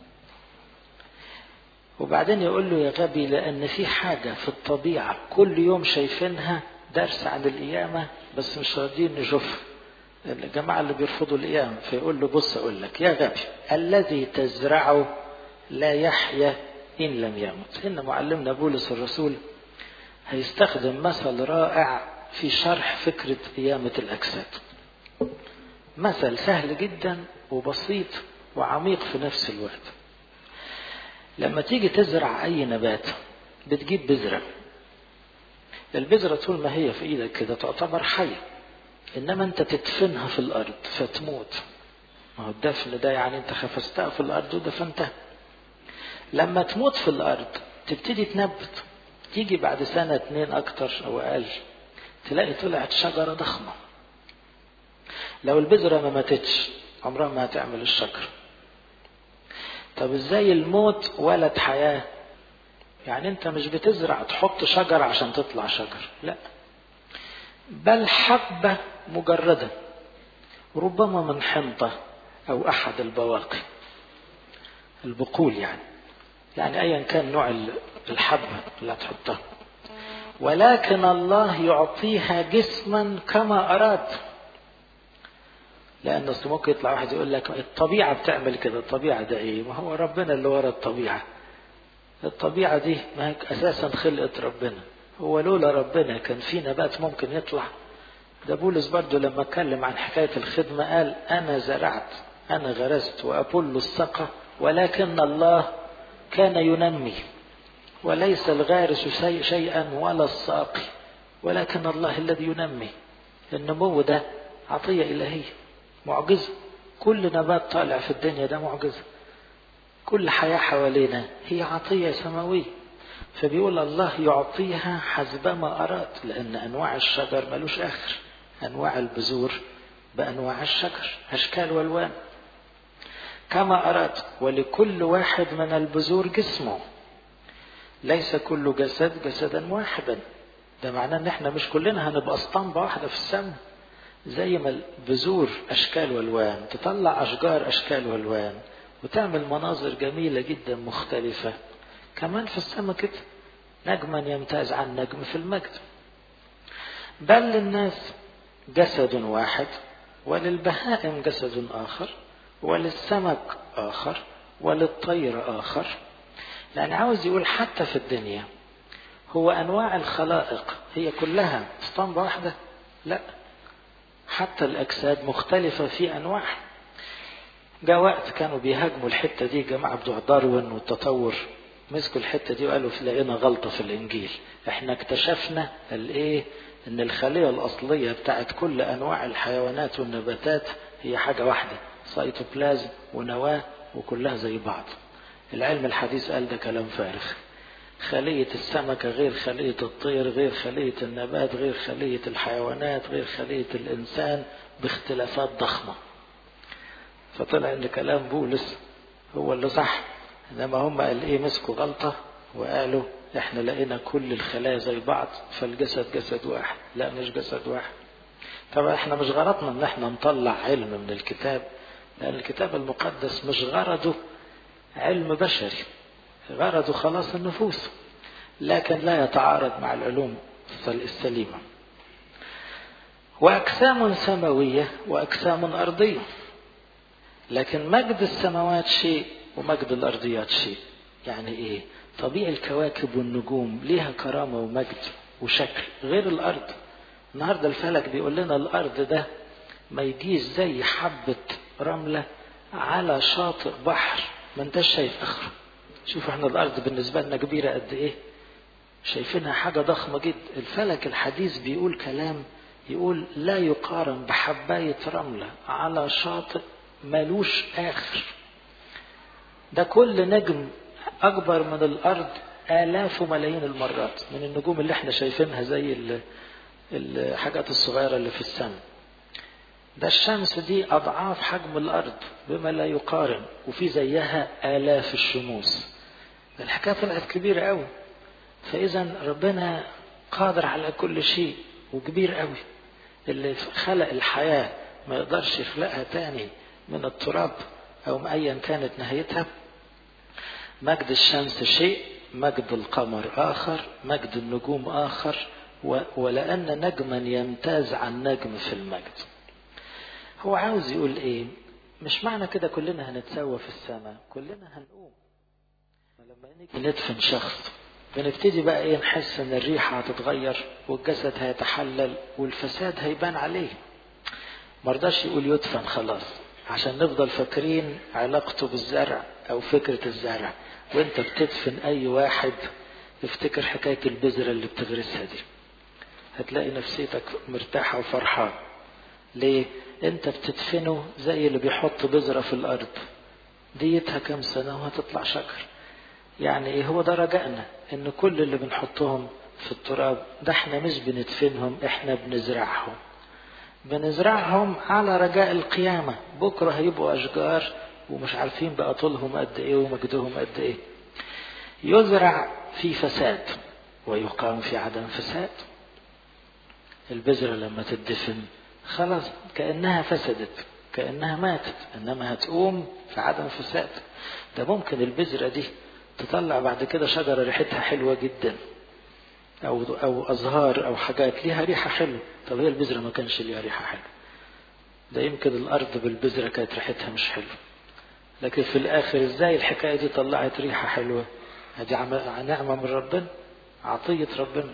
وبعدين يقول له يا غبي لان في حاجة في الطبيعة كل يوم شايفينها درس عن القيامة بس مش راضيين نشوفها الجماعة اللي بيرفضوا القيامة فيقول له بص اقول لك يا غبي الذي تزرعه لا يحيا ان لم يمت ان معلمنا بولس الرسول هيستخدم مثل رائع في شرح فكرة قيامة الأجساد مثل سهل جدا وبسيط وعميق في نفس الوقت لما تيجي تزرع أي نبات بتجيب بذرة البذرة طول ما هي في إيدك كده تعتبر حية إنما أنت تدفنها في الأرض فتموت ما هو الدفن ده يعني أنت خفستها في الأرض ودفنتها لما تموت في الأرض تبتدي تنبت تيجي بعد سنة اتنين أكتر أو أقل تلاقي طلعت شجرة ضخمة لو البذرة ما ماتتش عمرها ما هتعمل الشجرة طب ازاي الموت ولد حياة يعني انت مش بتزرع تحط شجر عشان تطلع شجر لا بل حبة مجردة ربما من حنطة أو أحد البواقي البقول يعني يعني أيا كان نوع الحبة اللي هتحطها ولكن الله يعطيها جسما كما أراد لأن أصل ممكن يطلع واحد يقول لك الطبيعة بتعمل كده الطبيعة ده إيه ما هو ربنا اللي ورا الطبيعة الطبيعة دي ما هي أساسا خلقت ربنا هو لولا ربنا كان في نبات ممكن يطلع ده بولس برضه لما اتكلم عن حكاية الخدمة قال أنا زرعت أنا غرست وأبل السقى ولكن الله كان ينمي وليس الغارس شيئا ولا الساقي ولكن الله الذي ينمي النمو ده عطية إلهية معجزة كل نبات طالع في الدنيا ده معجزة كل حياة حوالينا هي عطية سماوية فبيقول الله يعطيها حسب ما أراد لأن أنواع الشجر ملوش آخر أنواع البذور بأنواع الشجر أشكال والوان كما أراد ولكل واحد من البذور جسمه ليس كل جسد جسدا واحدا ده معناه ان احنا مش كلنا هنبقى اسطمبة واحدة في السماء زي ما البذور اشكال والوان تطلع اشجار اشكال والوان وتعمل مناظر جميلة جدا مختلفة كمان في السماء كده نجما يمتاز عن نجم في المجد بل للناس جسد واحد وللبهائم جسد آخر وللسمك آخر وللطير آخر لأن عاوز يقول حتى في الدنيا هو أنواع الخلائق هي كلها اسطمبة واحدة لا حتى الأجساد مختلفة في أنواع جاء وقت كانوا بيهاجموا الحتة دي جماعة بتوع داروين والتطور مسكوا الحتة دي وقالوا لقينا غلطة في الإنجيل احنا اكتشفنا الايه ان الخلية الأصلية بتاعت كل أنواع الحيوانات والنباتات هي حاجة واحدة سيتوبلازم ونواة وكلها زي بعض العلم الحديث قال ده كلام فارغ خلية السمكة غير خلية الطير غير خلية النبات غير خلية الحيوانات غير خلية الإنسان باختلافات ضخمة فطلع ان كلام بولس هو اللي صح انما هم قال ايه مسكوا غلطة وقالوا احنا لقينا كل الخلايا زي بعض فالجسد جسد واحد لا مش جسد واحد طبعا احنا مش غرضنا ان احنا نطلع علم من الكتاب لان الكتاب المقدس مش غرضه علم بشري غرضه خلاص النفوس لكن لا يتعارض مع العلوم السليمة وأجسام سماوية وأجسام أرضية لكن مجد السماوات شيء ومجد الأرضيات شيء يعني إيه طبيعي الكواكب والنجوم ليها كرامة ومجد وشكل غير الأرض النهاردة الفلك بيقول لنا الأرض ده ما يجيش زي حبة رملة على شاطئ بحر ما انتش شايف اخره شوف احنا الارض بالنسبه لنا كبيره قد ايه شايفينها حاجه ضخمه جدا الفلك الحديث بيقول كلام يقول لا يقارن بحبايه رمله على شاطئ ملوش اخر ده كل نجم اكبر من الارض آلاف وملايين المرات من النجوم اللي احنا شايفينها زي الحاجات الصغيرة اللي في السماء ده الشمس دي أضعاف حجم الأرض بما لا يقارن وفي زيها آلاف الشموس الحكاية طلعت كبيرة قوي فإذا ربنا قادر على كل شيء وكبير قوي اللي خلق الحياة ما يقدرش يخلقها تاني من التراب أو أيا كانت نهايتها مجد الشمس شيء مجد القمر آخر مجد النجوم آخر ولأن نجما يمتاز عن نجم في المجد هو عاوز يقول ايه مش معنى كده كلنا هنتساوى في السماء كلنا هنقوم لما نيجي ندفن شخص بنبتدي بقى ايه نحس ان الريحة هتتغير والجسد هيتحلل والفساد هيبان عليه مرضاش يقول يدفن خلاص عشان نفضل فاكرين علاقته بالزرع او فكرة الزرع وانت بتدفن اي واحد افتكر حكاية البذرة اللي بتغرسها دي هتلاقي نفسيتك مرتاحة وفرحان ليه انت بتدفنه زي اللي بيحط بذرة في الارض ديتها كام سنة وهتطلع شجر يعني ايه هو ده رجائنا ان كل اللي بنحطهم في التراب ده احنا مش بندفنهم احنا بنزرعهم بنزرعهم على رجاء القيامة بكرة هيبقوا أشجار ومش عارفين بقى طولهم قد إيه ومجدهم قد إيه يزرع في فساد ويقام في عدم فساد البذرة لما تدفن خلاص كأنها فسدت كأنها ماتت إنما هتقوم في عدم فساد ده ممكن البذرة دي تطلع بعد كده شجرة ريحتها حلوة جدا أو أو أزهار أو حاجات ليها ريحة حلوة طب هي البذرة ما كانش ليها ريحة حلوة ده يمكن الأرض بالبذرة كانت ريحتها مش حلوة لكن في الآخر إزاي الحكاية دي طلعت ريحة حلوة هذه نعمة من ربنا عطية ربنا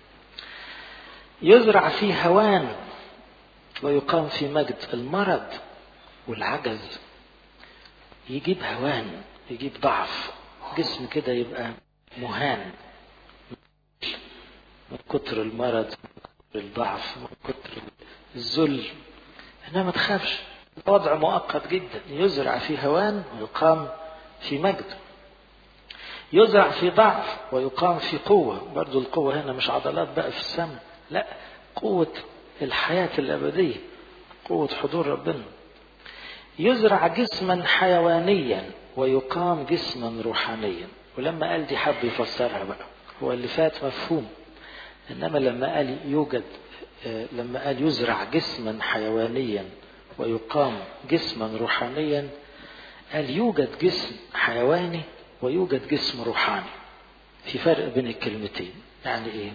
يزرع في هوان ويقام في مجد المرض والعجز يجيب هوان يجيب ضعف جسم كده يبقى مهان من كتر المرض من كتر الضعف من كتر الذل انما ما تخافش وضع مؤقت جدا يزرع في هوان ويقام في مجد يزرع في ضعف ويقام في قوة برضو القوة هنا مش عضلات بقى في السماء لا قوة الحياة الأبدية قوة حضور ربنا يزرع جسما حيوانيا ويقام جسما روحانيا ولما قال دي حب يفسرها بقى هو اللي فات مفهوم انما لما قال يوجد لما قال يزرع جسما حيوانيا ويقام جسما روحانيا قال يوجد جسم حيواني ويوجد جسم روحاني في فرق بين الكلمتين يعني ايه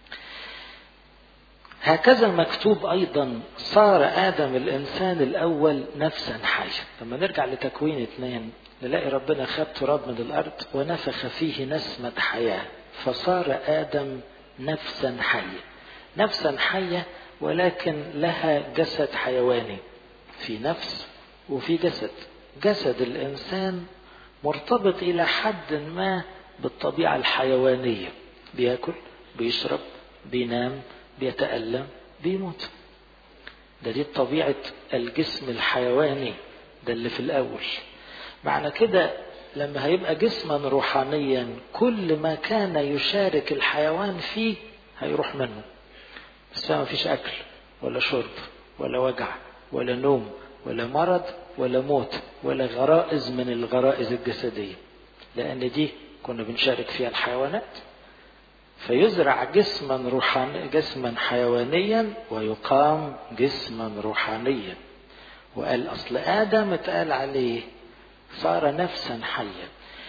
هكذا مكتوب ايضا صار ادم الانسان الاول نفسا حيا لما نرجع لتكوين اثنين نلاقي ربنا خد تراب من الارض ونفخ فيه نسمة حياة فصار ادم نفسا حية نفسا حية ولكن لها جسد حيواني في نفس وفي جسد جسد الانسان مرتبط الى حد ما بالطبيعة الحيوانية بياكل بيشرب بينام بيتألم بيموت ده دي طبيعة الجسم الحيواني ده اللي في الأول معنى كده لما هيبقى جسما روحانيا كل ما كان يشارك الحيوان فيه هيروح منه بس ما فيش أكل ولا شرب ولا وجع ولا نوم ولا مرض ولا موت ولا غرائز من الغرائز الجسدية لأن دي كنا بنشارك فيها الحيوانات فيزرع جسما روحاني جسما حيوانيا ويقام جسما روحانيا وقال اصل ادم اتقال عليه صار نفسا حيا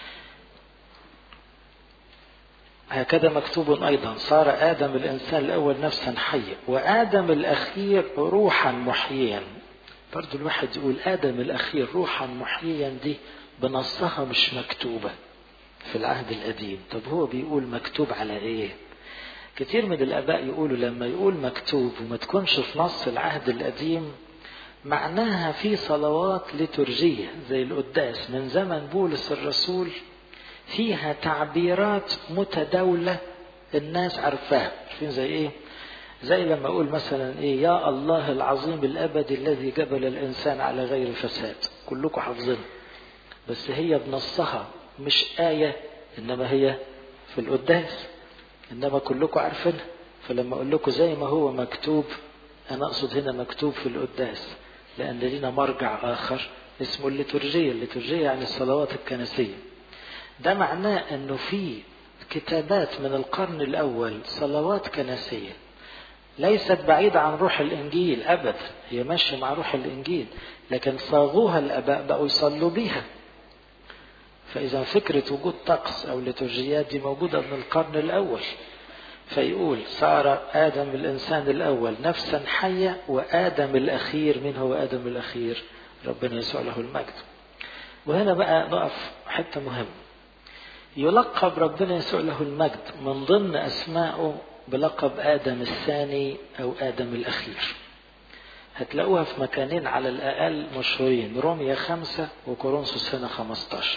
هكذا مكتوب ايضا صار ادم الانسان الاول نفسا حيا وادم الاخير روحا محييا برضو الواحد يقول ادم الاخير روحا محييا دي بنصها مش مكتوبه في العهد القديم طب هو بيقول مكتوب على ايه كتير من الاباء يقولوا لما يقول مكتوب وما تكونش في نص العهد القديم معناها في صلوات لترجية زي القداس من زمن بولس الرسول فيها تعبيرات متداولة الناس عارفاها عارفين زي ايه زي لما اقول مثلا ايه يا الله العظيم الابدي الذي جبل الانسان على غير فساد كلكم حافظينها بس هي بنصها مش آية إنما هي في القداس إنما كلكم عارفينها فلما أقول لكم زي ما هو مكتوب أنا أقصد هنا مكتوب في القداس لأن لنا مرجع آخر اسمه الليتورجية الليتورجية يعني الصلوات الكنسية ده معناه أنه في كتابات من القرن الأول صلوات كنسية ليست بعيدة عن روح الإنجيل أبدا هي ماشية مع روح الإنجيل لكن صاغوها الآباء بقوا يصلوا بيها فإذا فكرة وجود طقس أو ليتورجيات دي موجودة من القرن الأول فيقول صار آدم الإنسان الأول نفسا حية وآدم الأخير من هو آدم الأخير ربنا يسوع له المجد وهنا بقى نقف حتة مهمة يلقب ربنا يسوع له المجد من ضمن أسمائه بلقب آدم الثاني أو آدم الأخير هتلاقوها في مكانين على الأقل مشهورين روميا خمسة وكورنثوس هنا خمستاشر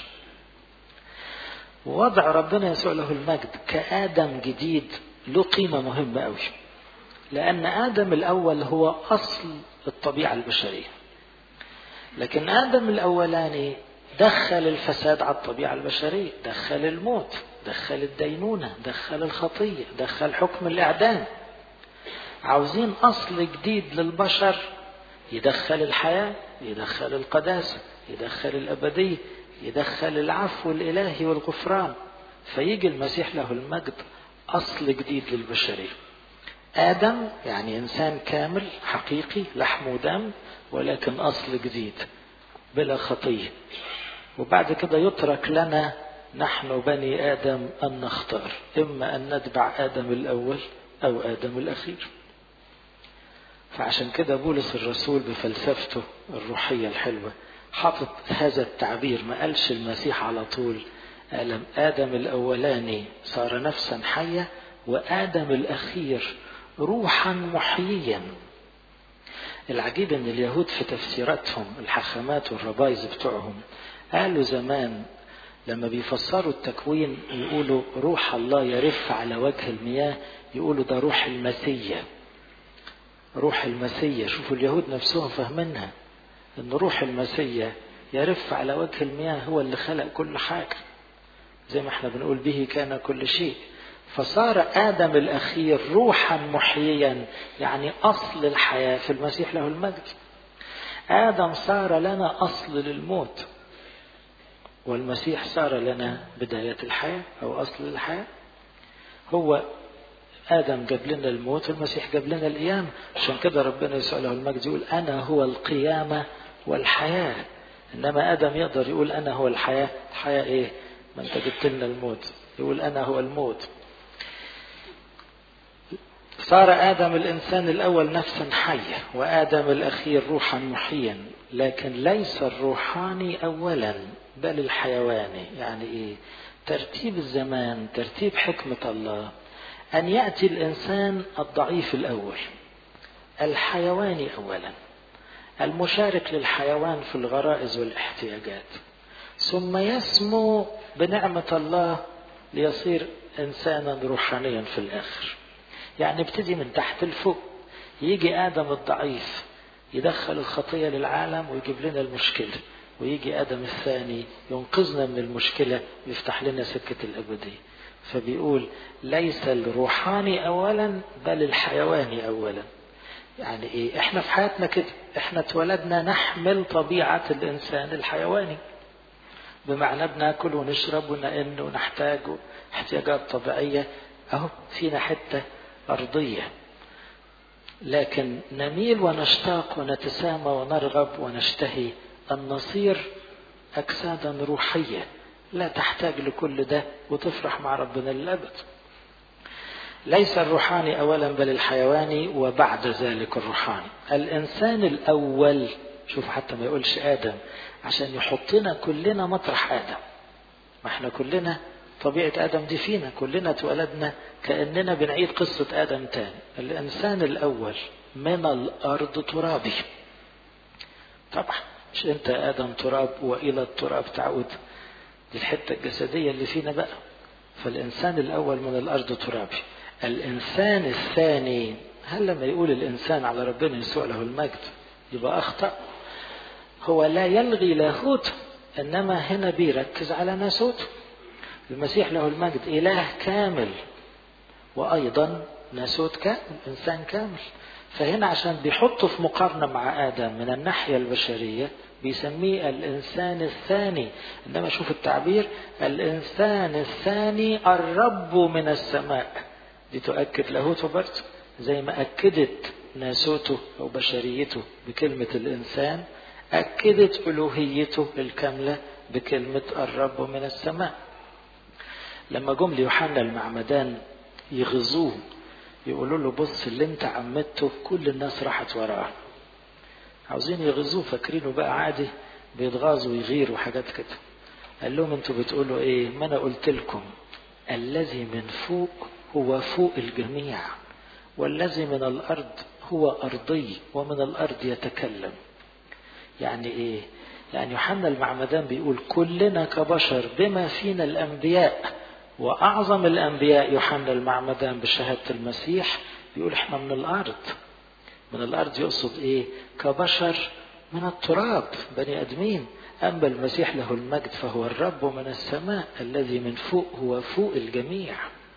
ووضع ربنا يسوع له المجد كآدم جديد له قيمة مهمة أوي لأن آدم الأول هو أصل الطبيعة البشرية لكن آدم الأولاني دخل الفساد على الطبيعة البشرية دخل الموت دخل الدينونة دخل الخطية دخل حكم الإعدام عاوزين أصل جديد للبشر يدخل الحياة يدخل القداسة يدخل الأبدية يدخل العفو الإلهي والغفران فيجي المسيح له المجد أصل جديد للبشرية آدم يعني إنسان كامل حقيقي لحم ودم ولكن أصل جديد بلا خطية وبعد كده يترك لنا نحن بني آدم أن نختار إما أن نتبع آدم الأول أو آدم الأخير فعشان كده بولس الرسول بفلسفته الروحية الحلوة حاطط هذا التعبير ما قالش المسيح على طول قال آدم الأولاني صار نفسا حية وآدم الأخير روحا محييا العجيب ان اليهود في تفسيراتهم الحخامات والربايز بتوعهم قالوا زمان لما بيفسروا التكوين يقولوا روح الله يرف على وجه المياه يقولوا ده روح المسيا روح المسيا شوفوا اليهود نفسهم فاهمينها ان روح المسيا يرف على وجه المياه هو اللي خلق كل حاجة زي ما احنا بنقول به كان كل شيء فصار آدم الأخير روحا محييا يعني أصل الحياة في المسيح له المجد آدم صار لنا أصل للموت والمسيح صار لنا بداية الحياة أو أصل الحياة هو آدم جاب لنا الموت والمسيح جاب لنا القيامة عشان كده ربنا يسوع له المجد يقول أنا هو القيامة والحياة إنما آدم يقدر يقول أنا هو الحياة الحياة إيه ما أنت جبت لنا الموت يقول أنا هو الموت صار آدم الإنسان الأول نفسا حية وآدم الأخير روحا محيا لكن ليس الروحاني أولا بل الحيواني يعني إيه ترتيب الزمان ترتيب حكمة الله أن يأتي الإنسان الضعيف الأول الحيواني أولا المشارك للحيوان في الغرائز والاحتياجات ثم يسمو بنعمة الله ليصير إنسانا روحانيا في الآخر يعني ابتدي من تحت لفوق يجي آدم الضعيف يدخل الخطية للعالم ويجيب لنا المشكلة ويجي آدم الثاني ينقذنا من المشكلة ويفتح لنا سكة الأبدية فبيقول ليس الروحاني أولا بل الحيواني أولا يعني إيه إحنا في حياتنا كده إحنا اتولدنا نحمل طبيعة الإنسان الحيواني بمعنى بناكل ونشرب ونئن ونحتاج احتياجات طبيعية أهو فينا حتة أرضية لكن نميل ونشتاق ونتسامى ونرغب ونشتهي أن نصير أجسادا روحية لا تحتاج لكل ده وتفرح مع ربنا للأبد ليس الروحاني أولا بل الحيواني وبعد ذلك الروحاني الإنسان الأول شوف حتى ما يقولش آدم عشان يحطنا كلنا مطرح آدم ما احنا كلنا طبيعة آدم دي فينا كلنا اتولدنا كأننا بنعيد قصة آدم تاني الإنسان الأول من الأرض ترابي طبعا مش أنت آدم تراب وإلى التراب تعود دي الحتة الجسدية اللي فينا بقى فالإنسان الأول من الأرض ترابي الإنسان الثاني هل لما يقول الإنسان على ربنا يسوع له المجد يبقى أخطأ هو لا يلغي لاهوت إنما هنا بيركز على ناسوته المسيح له المجد إله كامل وأيضا ناسوت كامل إنسان كامل فهنا عشان بيحطه في مقارنة مع آدم من الناحية البشرية بيسميه الإنسان الثاني إنما شوف التعبير الإنسان الثاني الرب من السماء دي تؤكد لاهوته برضه زي ما أكدت ناسوته أو بشريته بكلمة الإنسان أكدت ألوهيته الكاملة بكلمة الرب من السماء لما جم ليوحنا المعمدان يغزوه يقولوا له بص اللي انت عمدته كل الناس راحت وراه عاوزين يغزوه فاكرينه بقى عادي بيتغاظ ويغير وحاجات كده قال لهم انتوا بتقولوا ايه ما انا قلت لكم الذي من فوق هو فوق الجميع والذي من الارض هو ارضي ومن الارض يتكلم يعني ايه يعني يوحنا المعمدان بيقول كلنا كبشر بما فينا الانبياء واعظم الانبياء يوحنا المعمدان بشهاده المسيح بيقول احنا من الارض من الارض يقصد ايه كبشر من التراب بني ادمين اما المسيح له المجد فهو الرب من السماء الذي من فوق هو فوق الجميع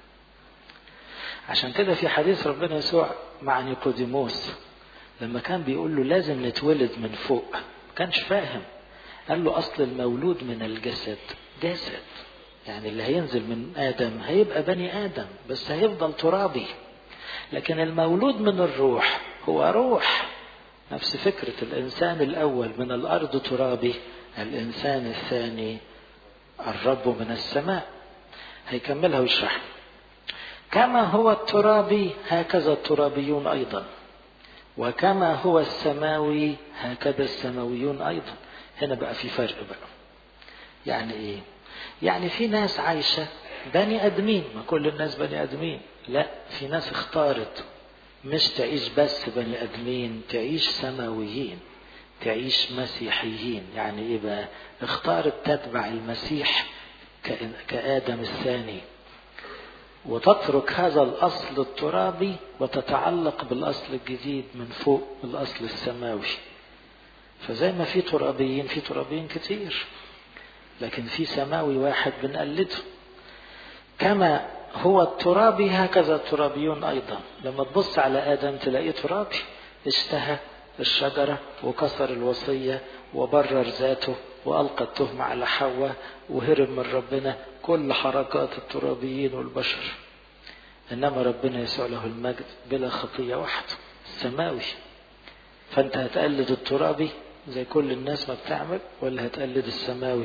عشان كده في حديث ربنا يسوع مع نيقوديموس لما كان بيقول له لازم نتولد من فوق ما كانش فاهم قال له اصل المولود من الجسد جسد يعني اللي هينزل من ادم هيبقى بني ادم بس هيفضل ترابي لكن المولود من الروح هو روح نفس فكرة الإنسان الأول من الأرض ترابي الإنسان الثاني الرب من السماء هيكملها ويشرح كما هو الترابي هكذا الترابيون أيضا وكما هو السماوي هكذا السماويون أيضا هنا بقى في فرق بقى يعني إيه يعني في ناس عايشة بني أدمين ما كل الناس بني أدمين لا في ناس اختارت مش تعيش بس بني ادمين تعيش سماويين تعيش مسيحيين يعني ايه بقى اختارت تتبع المسيح كادم الثاني وتترك هذا الاصل الترابي وتتعلق بالاصل الجديد من فوق الاصل السماوي فزي ما في ترابيين في ترابيين كتير لكن في سماوي واحد بنقلده كما هو الترابي هكذا الترابيون أيضا لما تبص على آدم تلاقيه ترابي اشتهى الشجرة وكسر الوصية وبرر ذاته وألقى التهمة على حواء وهرب من ربنا كل حركات الترابيين والبشر إنما ربنا يسوع له المجد بلا خطية وحده السماوي فأنت هتقلد الترابي زي كل الناس ما بتعمل ولا هتقلد السماوي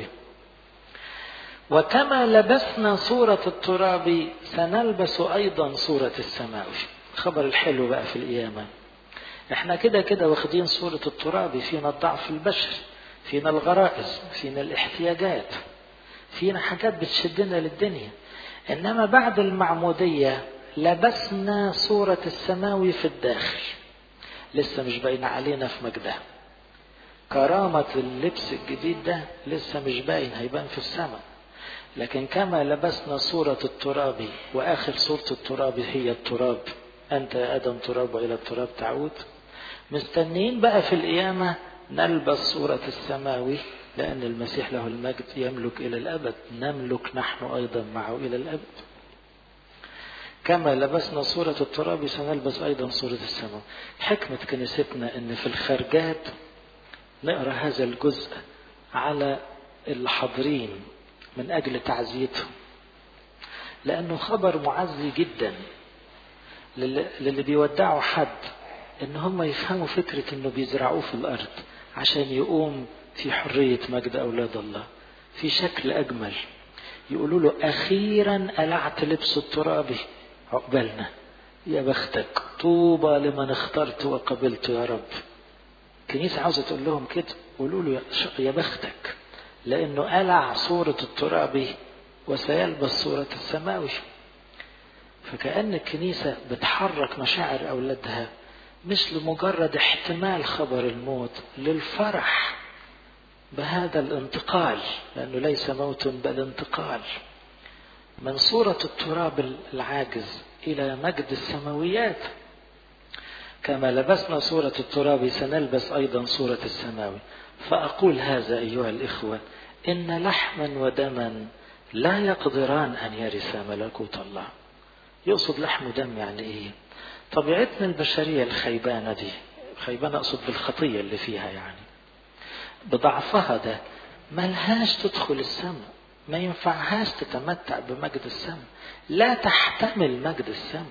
وكما لبسنا صورة التراب سنلبس أيضا صورة السماوي خبر الحلو بقى في القيامة احنا كده كده واخدين صورة التراب فينا الضعف البشري فينا الغرائز فينا الاحتياجات فينا حاجات بتشدنا للدنيا انما بعد المعمودية لبسنا صورة السماوي في الداخل لسه مش باين علينا في مجدها كرامة اللبس الجديد ده لسه مش باين هيبان في السماء لكن كما لبسنا صورة التراب وآخر صورة التراب هي التراب أنت يا آدم تراب وإلى التراب تعود مستنين بقى في القيامة نلبس صورة السماوي لأن المسيح له المجد يملك إلى الأبد نملك نحن أيضا معه إلى الأبد كما لبسنا صورة التراب سنلبس أيضا صورة السماء حكمة كنيستنا أن في الخرجات نقرأ هذا الجزء على الحاضرين من أجل تعزيتهم لأنه خبر معزي جدا للي بيودعوا حد إن هم يفهموا فكرة إنه بيزرعوه في الأرض عشان يقوم في حرية مجد أولاد الله في شكل أجمل يقولوا له أخيرا قلعت لبس الترابي عقبالنا يا بختك طوبى لمن اخترت وقبلت يا رب الكنيسة عاوزة تقول لهم كده قولوا له يا بختك لأنه قلع صورة الترابي وسيلبس صورة السماوي فكأن الكنيسة بتحرك مشاعر أولادها مش لمجرد احتمال خبر الموت للفرح بهذا الانتقال لأنه ليس موت بل انتقال من صورة التراب العاجز إلى مجد السماويات كما لبسنا صورة التراب سنلبس أيضا صورة السماوي فأقول هذا أيها الإخوة إن لحما ودما لا يقدران أن يرث ملكوت الله يقصد لحم ودم يعني إيه طبيعتنا البشرية الخيبانة دي خيبانة أقصد بالخطية اللي فيها يعني بضعفها ده ملهاش تدخل السماء ما ينفعهاش تتمتع بمجد السماء لا تحتمل مجد السماء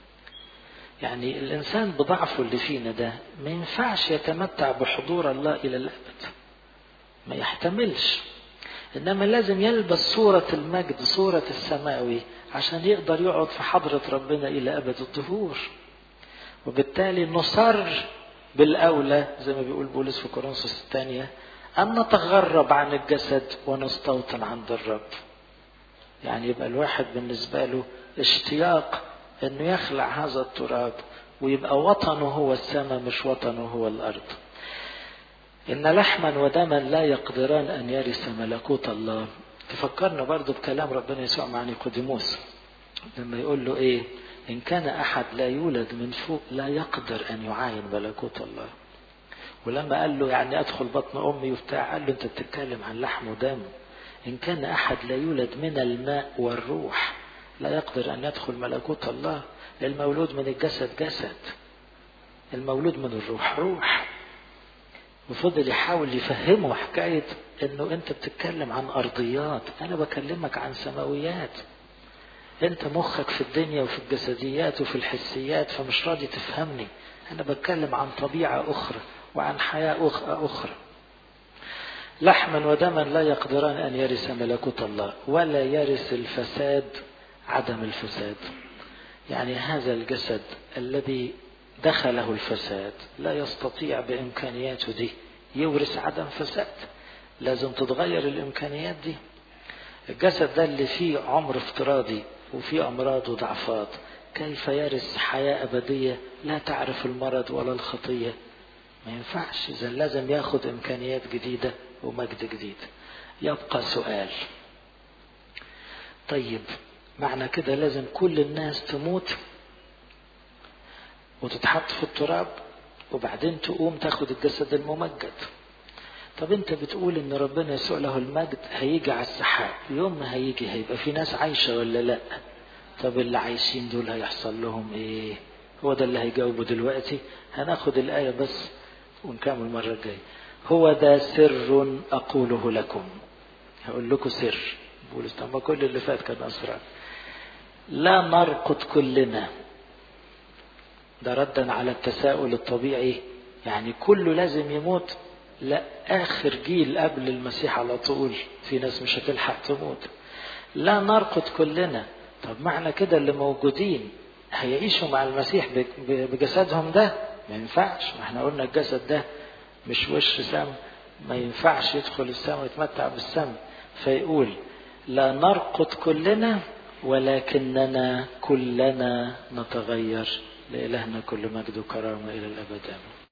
يعني الإنسان بضعفه اللي فينا ده ما ينفعش يتمتع بحضور الله إلى الأبد ما يحتملش إنما لازم يلبس صورة المجد صورة السماوي عشان يقدر يقعد في حضرة ربنا إلى أبد الدهور وبالتالي نصر بالأولى زي ما بيقول بولس في كورنثوس الثانية أن نتغرب عن الجسد ونستوطن عند الرب يعني يبقى الواحد بالنسبة له اشتياق أنه يخلع هذا التراب ويبقى وطنه هو السماء مش وطنه هو الأرض إن لحما ودما لا يقدران أن يرث ملكوت الله تفكرنا برضو بكلام ربنا يسوع مع نيقوديموس لما يقول له إيه إن كان أحد لا يولد من فوق لا يقدر أن يعاين ملكوت الله ولما قال له يعني أدخل بطن أمي وبتاع قال له أنت بتتكلم عن لحم ودم إن كان أحد لا يولد من الماء والروح لا يقدر أن يدخل ملكوت الله المولود من الجسد جسد المولود من الروح روح وفضل يحاول يفهمه حكاية انه انت بتتكلم عن ارضيات انا بكلمك عن سماويات انت مخك في الدنيا وفي الجسديات وفي الحسيات فمش راضي تفهمني انا بتكلم عن طبيعة اخرى وعن حياة اخرى لحما ودما لا يقدران ان يرث ملكوت الله ولا يرث الفساد عدم الفساد يعني هذا الجسد الذي دخله الفساد لا يستطيع بإمكانياته دي يورث عدم فساد لازم تتغير الإمكانيات دي الجسد ده اللي فيه عمر افتراضي وفيه أمراض وضعفات كيف يرث حياة أبدية لا تعرف المرض ولا الخطية ما ينفعش إذا لازم ياخد إمكانيات جديدة ومجد جديد يبقى سؤال طيب معنى كده لازم كل الناس تموت وتتحط في التراب وبعدين تقوم تاخد الجسد الممجد طب انت بتقول ان ربنا يسوع له المجد هيجي على السحاب يوم ما هيجي هيبقى في ناس عايشة ولا لا طب اللي عايشين دول هيحصل لهم ايه هو ده اللي هيجاوبه دلوقتي هناخد الآية بس ونكمل المرة الجاية هو ده سر أقوله لكم هقول لكم سر بولس طب كل اللي فات كان أسرار لا نرقد كلنا ده ردا على التساؤل الطبيعي يعني كله لازم يموت لا آخر جيل قبل المسيح على طول في ناس مش هتلحق تموت لا نرقد كلنا طب معنى كده اللي موجودين هيعيشوا مع المسيح بجسدهم ده ما ينفعش ما احنا قلنا الجسد ده مش وش سم ما ينفعش يدخل السماء ويتمتع بالسماء فيقول لا نرقد كلنا ولكننا كلنا نتغير لإلهنا كل مجد وكرامة إلى الأبد آمين